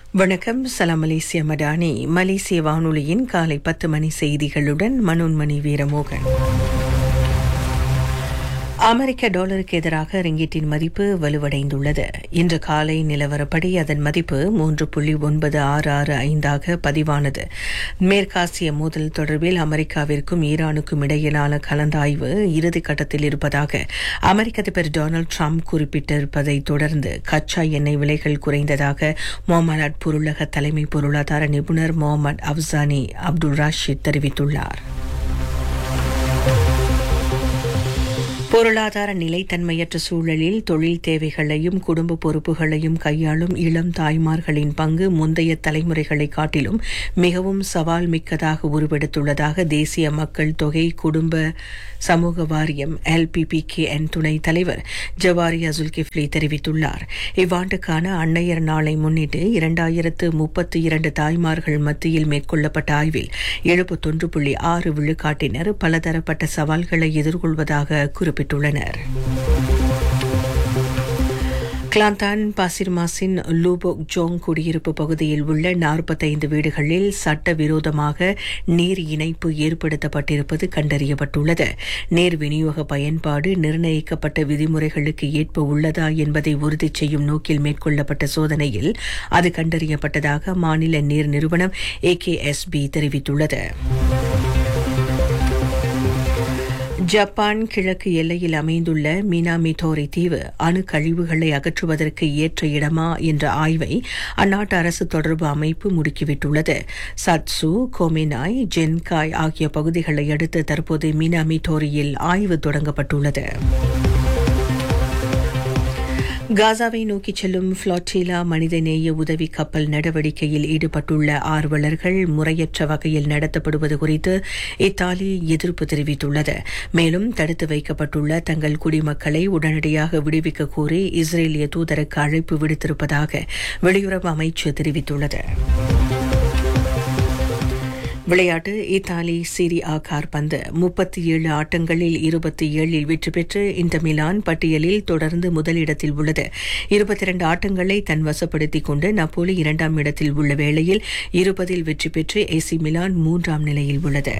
வணக்கம் சலாம் மலேசிய மடானி மலேசிய வானொலியின் காலை பத்து மணி செய்திகளுடன் மனோன்மணி வீரமோகன் அமெரிக்க டாலருக்கு எதிராக ரிங்கிட்டின் மதிப்பு வலுவடைந்துள்ளது இன்று காலை நிலவரப்படி அதன் மதிப்பு மூன்று புள்ளி ஒன்பது ஆறு ஆறு ஐந்தாக பதிவானது மேற்காசிய மோதல் தொடர்பில் அமெரிக்காவிற்கும் ஈரானுக்கும் இடையிலான கலந்தாய்வு இறுதி கட்டத்தில் இருப்பதாக அமெரிக்க அதிபர் டொனால்டு ட்ரம்ப் குறிப்பிட்டிருப்பதை தொடர்ந்து கச்சா எண்ணெய் விலைகள் குறைந்ததாக மொஹமட் பொருளக தலைமை பொருளாதார நிபுணர் முகமது அப்சானி அப்துல் ராஷித் தெரிவித்துள்ளார் பொருளாதார நிலைத்தன்மையற்ற சூழலில் தொழில் தேவைகளையும் குடும்ப பொறுப்புகளையும் கையாளும் இளம் தாய்மார்களின் பங்கு முந்தைய தலைமுறைகளை காட்டிலும் மிகவும் சவால் மிக்கதாக உருவெடுத்துள்ளதாக தேசிய மக்கள் தொகை குடும்ப சமூக வாரியம் எல்பிபிகேஎன் துணைத் தலைவர் ஜவாரி அசுல் கிஃப்லி தெரிவித்துள்ளார் இவ்வாண்டுக்கான அன்னையர் நாளை முன்னிட்டு இரண்டாயிரத்து முப்பத்தி இரண்டு தாய்மார்கள் மத்தியில் மேற்கொள்ளப்பட்ட ஆய்வில் எழுபத்தொன்று புள்ளி ஆறு விழுக்காட்டினர் பலதரப்பட்ட சவால்களை எதிர்கொள்வதாக குறிப்பிட்டுள்ளனர் கிளாந்தான் பாசிர்மாசின் லூபோக் ஜோங் குடியிருப்பு பகுதியில் உள்ள நாற்பத்தைந்து வீடுகளில் சட்டவிரோதமாக நீர் இணைப்பு ஏற்படுத்தப்பட்டிருப்பது கண்டறியப்பட்டுள்ளது நீர் விநியோக பயன்பாடு நிர்ணயிக்கப்பட்ட விதிமுறைகளுக்கு ஏற்ப உள்ளதா என்பதை உறுதி செய்யும் நோக்கில் மேற்கொள்ளப்பட்ட சோதனையில் அது கண்டறியப்பட்டதாக மாநில நீர் நிறுவனம் ஏகேஎஸ்பி தெரிவித்துள்ளது ஜப்பான் கிழக்கு எல்லையில் அமைந்துள்ள மினாமிதோரி தீவு அணு கழிவுகளை அகற்றுவதற்கு ஏற்ற இடமா என்ற ஆய்வை அந்நாட்டு அரசு தொடர்பு அமைப்பு முடுக்கிவிட்டுள்ளது சட்சு கோமினாய் ஜென்காய் ஆகிய பகுதிகளை அடுத்து தற்போது மினாமிதோரியில் ஆய்வு தொடங்கப்பட்டுள்ளது காசாவை நோக்கி செல்லும் ஃபிளாட்டிலா மனிதநேய உதவி கப்பல் நடவடிக்கையில் ஈடுபட்டுள்ள ஆர்வலர்கள் முறையற்ற வகையில் நடத்தப்படுவது குறித்து இத்தாலி எதிர்ப்பு தெரிவித்துள்ளது மேலும் தடுத்து வைக்கப்பட்டுள்ள தங்கள் குடிமக்களை உடனடியாக விடுவிக்க கோரி இஸ்ரேலிய தூதருக்கு அழைப்பு விடுத்திருப்பதாக வெளியுறவு அமைச்சு தெரிவித்துள்ளது விளையாட்டு இத்தாலி சிரி ஆ கார்பந்து முப்பத்தி ஏழு ஆட்டங்களில் இருபத்தி ஏழில் வெற்றி பெற்று இந்த மிலான் பட்டியலில் தொடர்ந்து முதலிடத்தில் உள்ளது இருபத்தி இரண்டு ஆட்டங்களை தன் வசப்படுத்திக் கொண்டு நப்போலி இரண்டாம் இடத்தில் உள்ள வேளையில் இருபதில் வெற்றி பெற்று ஏசி மிலான் மூன்றாம் நிலையில் உள்ளது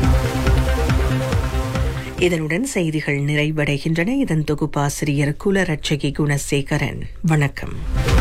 இதனுடன் செய்திகள் நிறைவடைகின்றன இதன் தொகுப்பாசிரியர் குலரட்சகி குணசேகரன் வணக்கம்